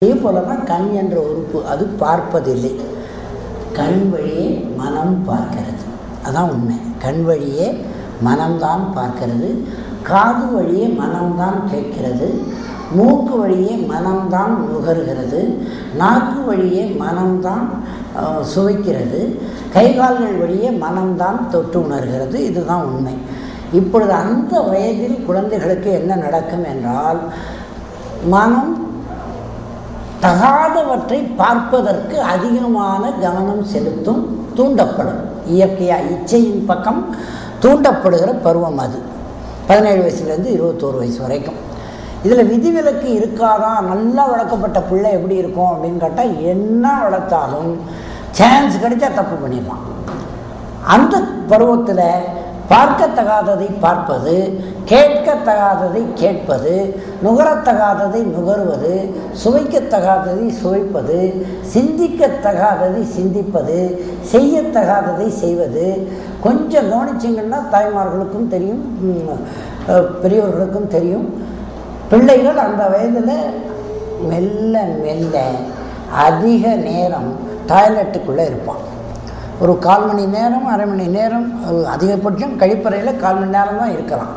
அதே போல தான் கண் என்ற உறுப்பு அது பார்ப்பதில்லை கண் வழியே மனம் பார்க்கிறது அதான் உண்மை கண் வழியே மனம்தான் பார்க்கிறது காது வழியே மனம்தான் கேட்கிறது மூக்கு வழியே மனம்தான் நுகர்கிறது நாக்கு வழியே மனம்தான் அஹ், சுவைக்கிறது கைகால்கள் வழியே மனம்தான் தொட்டு உணர்கிறது இதுதான் உண்மை இப்பொழுது அந்த வயதில் குழந்தைகளுக்கு என்ன நடக்கும் என்றால் மனம் தகாதவற்றை பார்ப்பதற்கு அதிகமான கவனம் செலுத்தும் தூண்டப்படும் இயற்கையாக இச்சையின் பக்கம் தூண்டப்படுகிற பருவம் அது பதினேழு வயசுலேருந்து இருபத்தோரு வயசு வரைக்கும் இதில் விதிவிலக்கு இருக்காதா நல்லா வளர்க்கப்பட்ட பிள்ளை எப்படி இருக்கும் அப்படின்னு கேட்டால் என்ன வளர்த்தாலும் சான்ஸ் கிடைச்சா தப்பு பண்ணிடலாம் அந்த பருவத்தில் பார்க்கத்தகாததை பார்ப்பது கேட்கத்தகாததை கேட்பது நுகரத்தகாததை நுகர்வது சுவைக்கத்தகாததை சுவைப்பது சிந்திக்கத்தகாததை சிந்திப்பது செய்யத்தகாததை செய்வது கொஞ்சம் கவனிச்சிங்கன்னா தாய்மார்களுக்கும் தெரியும் ம், அஹ், பெரியவர்களுக்கும் தெரியும் பிள்ளைகள் அந்த வயதில் மெல்ல மெல்ல அதிக நேரம் டாய்லெட்டுக்குள்ளே இருப்பான் ஒரு கால் மணி நேரம் அரை மணி நேரம் அது அதிகபட்சம் கழிப்பறையில் கால் மணி நேரம் தான் இருக்கலாம்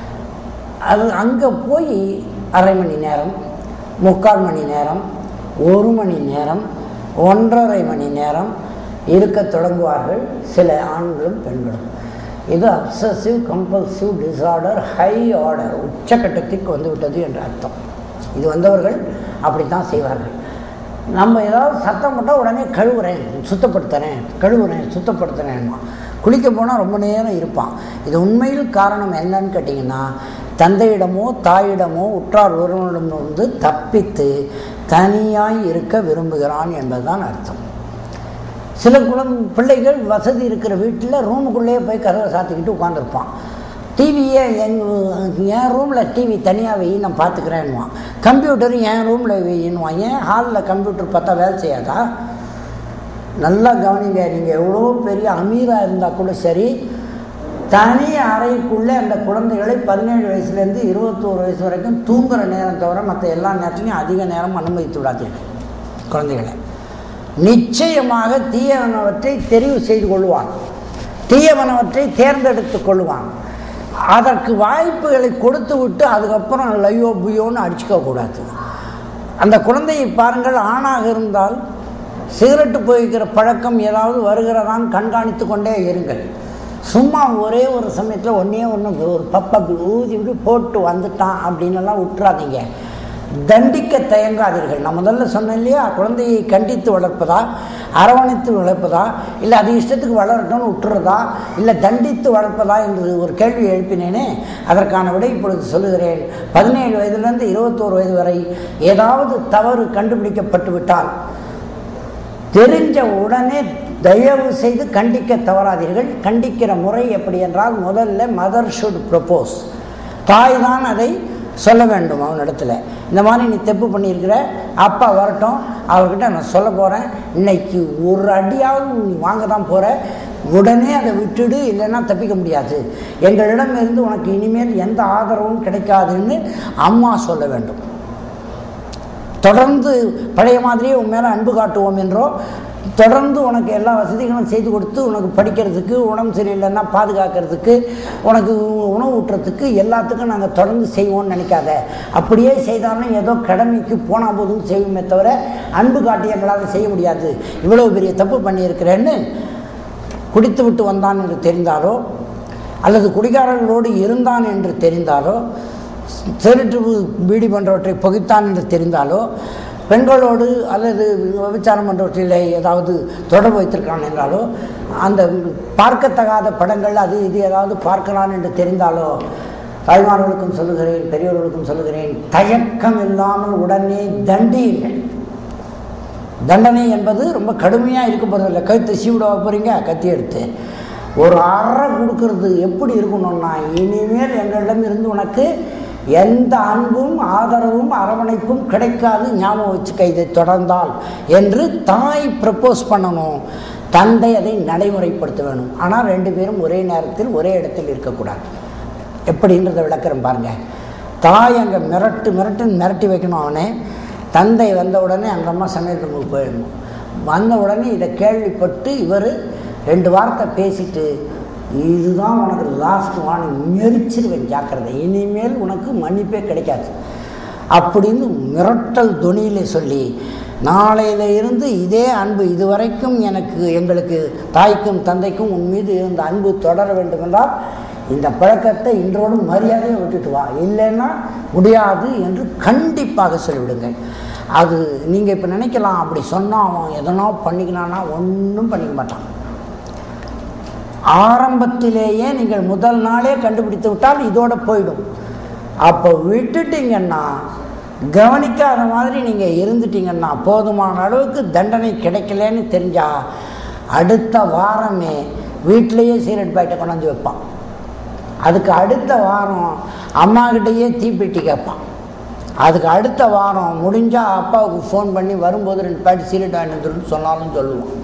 அது அங்கே போய் அரை மணி நேரம் முக்கால் மணி நேரம் ஒரு மணி நேரம் ஒன்றரை மணி நேரம் இருக்கத் தொடங்குவார்கள் சில ஆண்களும் பெண்களும் இது obsessive compulsive disorder high order உச்சக்கட்டத்திற்கு வந்து விட்டது என்று அர்த்தம் இது வந்தவர்கள் அப்படி தான் செய்வார்கள் நம்ம ஏதாவது சத்தம் போட்டால் உடனே கழுவுறேன் சுத்தப்படுத்துகிறேன் கழுவுறேன் சுத்தப்படுத்துகிறேன்மா குளிக்க போனால் ரொம்ப நேரம் இருப்பான் இது உண்மையில் காரணம் என்னன்னு கேட்டிங்கன்னா தந்தையிடமோ தாயிடமோ உற்றார் உறவினரிடமிருந்து தப்பித்து தனியாய் இருக்க விரும்புகிறான் என்பதுதான் அர்த்தம் சில குழந்தை பிள்ளைகள் வசதி இருக்கிற வீட்டில் ரூமுக்குள்ளேயே போய் கதவை சாத்திக்கிட்டு உட்காந்துருப்பான் டிவியை எங் என் ரூமில் டிவி தனியாக வை நான் பார்த்துக்கிறேன்னுவான் கம்ப்யூட்டர் என் ரூமில் வைன்னுவான் ஏன் ஹாலில் கம்ப்யூட்டர் பார்த்தா வேலை செய்யாதா நல்லா கவனிங்க நீங்கள் எவ்வளோ பெரிய அமீராக இருந்தால் கூட சரி தனி அறைக்குள்ளே அந்த குழந்தைகளை பதினேழு வயசுலேருந்து இருபத்தோரு வயசு வரைக்கும் தூங்குற நேரம் தவிர மற்ற எல்லா நேரத்துலையும் அதிக நேரம் அனுமதித்து விடாதீர்கள் குழந்தைகளை நிச்சயமாக தீயவனவற்றை தெரிவு செய்து கொள்வான் தீயவனவற்றை தேர்ந்தெடுத்து கொள்வான் அதற்கு வாய்ப்புகளை கொடுத்து விட்டு அதுக்கப்புறம் லையோ புயோன்னு அடிச்சுக்க கூடாது அந்த குழந்தையை பாருங்கள் ஆணாக இருந்தால் சிகரெட்டு போய்க்கிற பழக்கம் ஏதாவது வருகிறதான் கண்காணித்து கொண்டே இருங்கள் சும்மா ஒரே ஒரு சமயத்தில் ஒன்றே ஒன்று ஒரு பப்பை ஊதி விட்டு போட்டு வந்துட்டான் அப்படின்னெல்லாம் விட்டுறாதீங்க தண்டிக்க தயங்காதீர்கள் நான் முதல்ல சொன்னேன் இல்லையா குழந்தையை கண்டித்து வளர்ப்பதா அரவணைத்து வளர்ப்பதா இல்லை அது இஷ்டத்துக்கு வளரட்டும்னு விட்டுறதா இல்லை தண்டித்து வளர்ப்பதா என்று ஒரு கேள்வி எழுப்பினேனே அதற்கான விடை இப்பொழுது சொல்லுகிறேன் பதினேழு வயதிலிருந்து இருபத்தோரு வயது வரை ஏதாவது தவறு கண்டுபிடிக்கப்பட்டு விட்டால் தெரிஞ்ச உடனே தயவு செய்து கண்டிக்க தவறாதீர்கள் கண்டிக்கிற முறை எப்படி என்றால் முதல்ல மதர் ஷுட் ப்ரப்போஸ் தாய் தான் அதை சொல்ல வேண்டும் அவனிடத்துல இந்த மாதிரி நீ தப்பு பண்ணியிருக்கிற அப்பா வரட்டும் அவர்கிட்ட நான் சொல்ல போகிறேன் இன்னைக்கு ஒரு அடியாவது நீ வாங்க தான் போகிற உடனே அதை விட்டுடு இல்லைன்னா தப்பிக்க முடியாது எங்களிடம் இருந்து உனக்கு இனிமேல் எந்த ஆதரவும் கிடைக்காதுன்னு அம்மா சொல்ல வேண்டும் தொடர்ந்து பழைய மாதிரியே உன் மேலே அன்பு காட்டுவோம் என்றோ தொடர்ந்து உனக்கு எல்லா வசதிகளும் செய்து கொடுத்து உனக்கு படிக்கிறதுக்கு உடம்பு சரியில்லைன்னா பாதுகாக்கிறதுக்கு உனக்கு உணவு ஊட்டுறதுக்கு எல்லாத்துக்கும் நாங்கள் தொடர்ந்து செய்வோம்னு நினைக்காத அப்படியே செய்தாலும் ஏதோ கடமைக்கு போனால் போதும் செய்வோமே தவிர அன்பு காட்டி எங்களால் செய்ய முடியாது இவ்வளோ பெரிய தப்பு பண்ணியிருக்கிறேன்னு குடித்து விட்டு வந்தான் என்று தெரிந்தாலோ அல்லது குடிகாரர்களோடு இருந்தான் என்று தெரிந்தாலோ திருட்டு பீடி போன்றவற்றை புகைத்தான் என்று தெரிந்தாலோ பெண்களோடு அல்லது விபச்சாரம் போன்றவற்றில் ஏதாவது தொடர்பு வைத்திருக்கான் என்றாலோ அந்த பார்க்கத்தகாத படங்கள் அது இது ஏதாவது பார்க்கலாம் என்று தெரிந்தாலோ தாய்மார்களுக்கும் சொல்லுகிறேன் பெரியவர்களுக்கும் சொல்லுகிறேன் தயக்கம் இல்லாமல் உடனே தண்டியுங்கள் தண்டனை என்பது ரொம்ப கடுமையாக இருக்க போகிறதில்ல கழுத்தை சீவிட போகிறீங்க கத்தி எடுத்து ஒரு அறை கொடுக்கறது எப்படி இருக்கணும்னா இனிமேல் எங்களிடம் இருந்து உனக்கு எந்த அன்பும் ஆதரவும் அரவணைப்பும் கிடைக்காது ஞாபகம் வச்சுக்க இதை தொடர்ந்தால் என்று தாய் ப்ரப்போஸ் பண்ணணும் தந்தை அதை நடைமுறைப்படுத்த வேணும் ஆனால் ரெண்டு பேரும் ஒரே நேரத்தில் ஒரே இடத்தில் இருக்கக்கூடாது எப்படின்றத விளக்குறேன் பாருங்க தாய் அங்கே மிரட்டு மிரட்டுன்னு மிரட்டி வைக்கணும் அவனை தந்தை வந்த உடனே அந்த அம்மா சமையல் ரூமுக்கு போயிடணும் வந்த உடனே இதை கேள்விப்பட்டு இவர் ரெண்டு வார்த்தை பேசிட்டு இதுதான் உனக்கு லாஸ்ட் வார்னிங் மெரிச்சிருவேன் ஜாக்கிரதை இனிமேல் உனக்கு மன்னிப்பே கிடைக்காது அப்படின்னு மிரட்டல் துணியில் சொல்லி நாளையில இருந்து இதே அன்பு இதுவரைக்கும் எனக்கு எங்களுக்கு தாய்க்கும் தந்தைக்கும் உன் மீது இருந்த அன்பு தொடர வேண்டும் என்றால் இந்த பழக்கத்தை இன்றோடு மரியாதையை விட்டுட்டு வா இல்லைன்னா முடியாது என்று கண்டிப்பாக சொல்லிவிடுங்கள் அது நீங்கள் இப்போ நினைக்கலாம் அப்படி சொன்னால் அவன் எதனா பண்ணிக்கினான்னா ஒன்றும் பண்ணிக்க மாட்டான் ஆரம்பத்திலேயே நீங்கள் முதல் நாளே கண்டுபிடித்து விட்டால் இதோட போயிடும் அப்போ விட்டுட்டீங்கன்னா கவனிக்காத மாதிரி நீங்கள் இருந்துட்டீங்கன்னா போதுமான அளவுக்கு தண்டனை கிடைக்கலன்னு தெரிஞ்சா அடுத்த வாரமே வீட்டிலேயே சீரட் பாய்ட்டை கொண்டாந்து வைப்பான் அதுக்கு அடுத்த வாரம் அம்மாக்கிட்டேயே தீப்பெட்டி கேட்பான் அதுக்கு அடுத்த வாரம் முடிஞ்சால் அப்பாவுக்கு ஃபோன் பண்ணி வரும்போது ரெண்டு பாய்ட்டு சீரட் வாங்கிட்டு வந்துருன்னு சொன்னாலும் சொல்லுவான்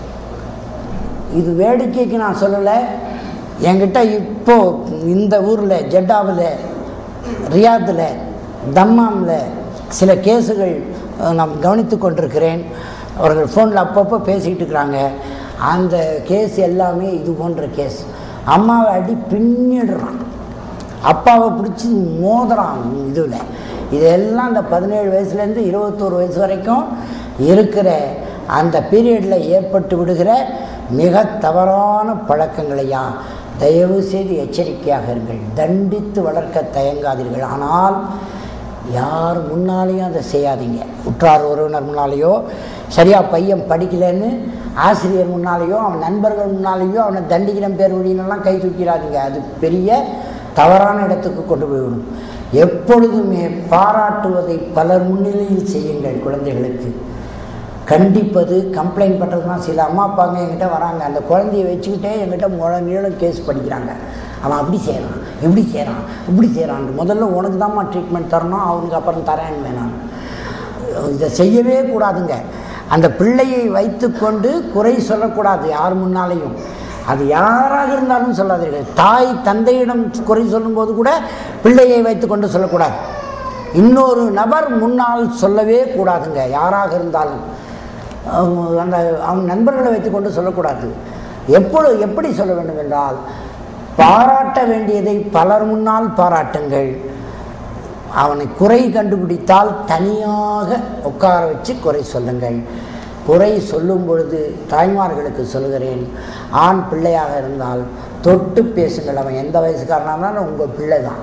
இது வேடிக்கைக்கு நான் சொல்லலை என்கிட்ட இப்போ இந்த ஊரில் ஜெட்டாவில் ரியாத்தில் தம்மாமில் சில கேஸுகள் அஹ், நான் கவனித்து கொண்டிருக்கிறேன் அவர்கள் ஃபோனில் அப்பப்போ பேசிக்கிட்டு இருக்கிறாங்க அந்த கேஸ் எல்லாமே இது போன்ற கேஸ் அம்மாவை அடி பின்னிடுறான் அப்பாவை பிடிச்சி மோதுறான் இதில் இதெல்லாம் இந்த பதினேழு வயசுலேருந்து இருபத்தோரு வயசு வரைக்கும் இருக்கிற அந்த பீரியடில் ஏற்பட்டு விடுகிற மிக தவறான பழக்கங்களையா தயவு செய்து எச்சரிக்கையாக இருங்கள் தண்டித்து வளர்க்க தயங்காதீர்கள் ஆனால் யார் முன்னாலேயும் அதை செய்யாதீங்க உற்றார் உறவினர் முன்னாலேயோ சரியாக பையன் படிக்கலைன்னு ஆசிரியர் முன்னாலேயோ அவன் நண்பர்கள் முன்னாலேயோ அவனை தண்டிக்கிற பேர் வழியினெல்லாம் கை தூக்கிறாதீங்க அது பெரிய தவறான இடத்துக்கு கொண்டு போய்விடும் எப்பொழுதுமே பாராட்டுவதை பலர் முன்னிலையில் செய்யுங்கள் குழந்தைகளுக்கு கண்டிப்பது கம்ப்ளைண்ட் பண்ணுறதுனா சில அம்மா அப்பாங்க என்கிட்ட வராங்க அந்த குழந்தைய வச்சுக்கிட்டே என்கிட்ட முழ நீளம் கேஸ் படிக்கிறாங்க அவன் அப்படி செய்கிறான் இப்படி செய்கிறான் இப்படி செய்கிறான் முதல்ல உனக்கு தான்மா ட்ரீட்மெண்ட் தரணும் அவனுக்கு அப்புறம் தரேன்னு வேணாம் இதை செய்யவே கூடாதுங்க அந்த பிள்ளையை வைத்துக்கொண்டு குறை சொல்லக்கூடாது யார் முன்னாலேயும் அது யாராக இருந்தாலும் சொல்லாதீர்கள் தாய் தந்தையிடம் குறை சொல்லும்போது கூட பிள்ளையை வைத்துக்கொண்டு சொல்லக்கூடாது இன்னொரு நபர் முன்னால் சொல்லவே கூடாதுங்க யாராக இருந்தாலும் அவங்க அந்த அவன் நண்பர்களை வைத்துக்கொண்டு சொல்லக்கூடாது எப்பொழுது எப்படி சொல்ல வேண்டும் என்றால் பாராட்ட வேண்டியதை பலர் முன்னால் பாராட்டுங்கள் அவனை குறை கண்டுபிடித்தால் தனியாக உட்கார வச்சு குறை சொல்லுங்கள் குறை சொல்லும் பொழுது தாய்மார்களுக்கு சொல்கிறேன் ஆண் பிள்ளையாக இருந்தால் தொட்டு பேசுங்கள் அவன் எந்த வயசுக்காரனாக இருந்தாலும் உங்கள் பிள்ளை தான்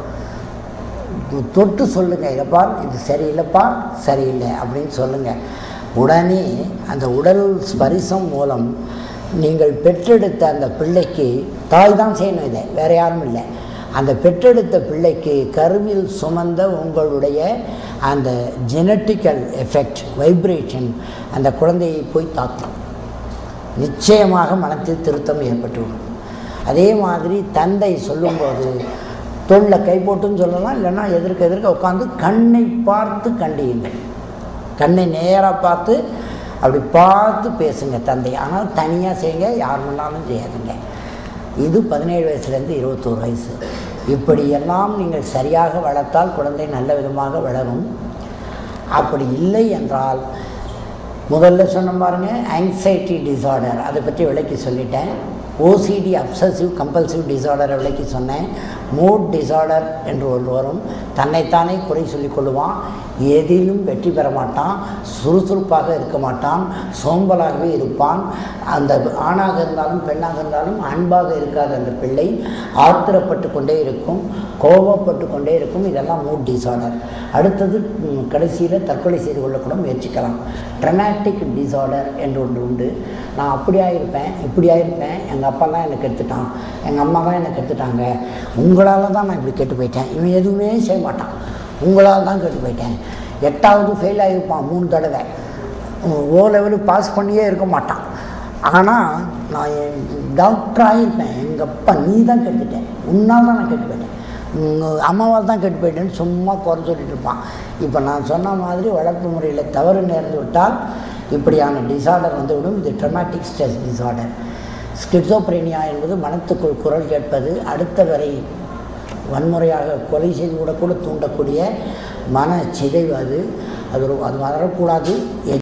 தொட்டு சொல்லுங்க இதைப்பா இது சரியில்லைப்பா சரியில்லை அப்படின்னு சொல்லுங்க உடனே அந்த உடல் ஸ்பரிசம் மூலம் நீங்கள் பெற்றெடுத்த அந்த பிள்ளைக்கு தாய் தான் செய்யணும் இதை வேற யாரும் இல்லை அந்த பெற்றெடுத்த பிள்ளைக்கு கருவில் சுமந்த உங்களுடைய அந்த ஜெனட்டிக்கல் எஃபெக்ட் வைப்ரேஷன் அந்த குழந்தையை போய் தாக்கும் நிச்சயமாக மனத்தில் திருத்தம் ஏற்பட்டுவிடும் அதே மாதிரி தந்தை சொல்லும்போது தொல்லை கை போட்டுன்னு சொல்லலாம் இல்லைன்னா எதிர்க்க எதிர்க்க உட்காந்து கண்ணை பார்த்து கண்டியுங்கள் கண்ணை நேராக பார்த்து அப்படி பார்த்து பேசுங்க தந்தை ஆனால் தனியாக செய்யுங்க யார் முன்னாலும் செய்யாதீங்க இது பதினேழு வயசுலேருந்து இருபத்தோரு வயசு இப்படியெல்லாம் நீங்கள் சரியாக வளர்த்தால் குழந்தை நல்ல விதமாக வளரும் அப்படி இல்லை என்றால் முதல்ல சொன்ன பாருங்க ஆங்ஸைட்டி டிசார்டர் அதை பற்றி விளக்கி சொல்லிட்டேன் ஓசிடி அப்சசிவ் கம்பல்சிவ் டிசார்டரை விளக்கி சொன்னேன் மூட் டிசார்டர் என்று ஒன்று வரும் தன்னைத்தானே குறை சொல்லிக் கொள்ளுவான் எதிலும் வெற்றி பெற மாட்டான் சுறுசுறுப்பாக இருக்க மாட்டான் சோம்பலாகவே இருப்பான் அந்த ஆணாக இருந்தாலும் பெண்ணாக இருந்தாலும் அன்பாக இருக்காத அந்த பிள்ளை ஆத்திரப்பட்டு கொண்டே இருக்கும் கோபப்பட்டு கொண்டே இருக்கும் இதெல்லாம் மூட் டிசார்டர் அடுத்தது கடைசியில் தற்கொலை செய்து கொள்ளக்கூட முயற்சிக்கலாம் ட்ரமாட்டிக் டிசார்டர் என்று ஒன்று உண்டு நான் அப்படியா இருப்பேன் இப்படியா இருப்பேன் எங்கள் அப்பா தான் எனக்கு எடுத்துட்டான் எங்கள் அம்மா தான் எனக்கு எடுத்துட்டாங்க உங்களால் தான் நான் இப்படி கெட்டு போயிட்டேன் இவன் எதுவுமே செய்ய மாட்டான் உங்களால் தான் கெட்டு போயிட்டேன் எட்டாவது ஃபெயில் ஆகிருப்பான் மூணு தடவை ஓ லெவலு பாஸ் பண்ணியே இருக்க மாட்டான் ஆனால் நான் டாக்டர் ஆகியிருப்பேன் எங்கள் அப்பா நீ தான் கெட்டுட்டேன் உன்னால் தான் நான் கெட்டு போயிட்டேன் உங்கள் அம்மாவால் தான் கெட்டு போயிட்டேன்னு சும்மா குறை சொல்லிட்டு இருப்பான் இப்போ நான் சொன்ன மாதிரி வளர்ப்பு முறையில் தவறு நேர்ந்து விட்டால் இப்படியான டிசார்டர் வந்துவிடும் இது ட்ரமாட்டிக் ஸ்ட்ரெஸ் டிசார்டர் ஸ்கிட்சோப்ரேனியா என்பது மனத்துக்குள் குரல் கேட்பது அடுத்தவரை வன்முறையாக கொலை செய்து கூட கூட தூண்டக்கூடிய மன சிதைவு அது அது ஒரு அது வரக்கூடாது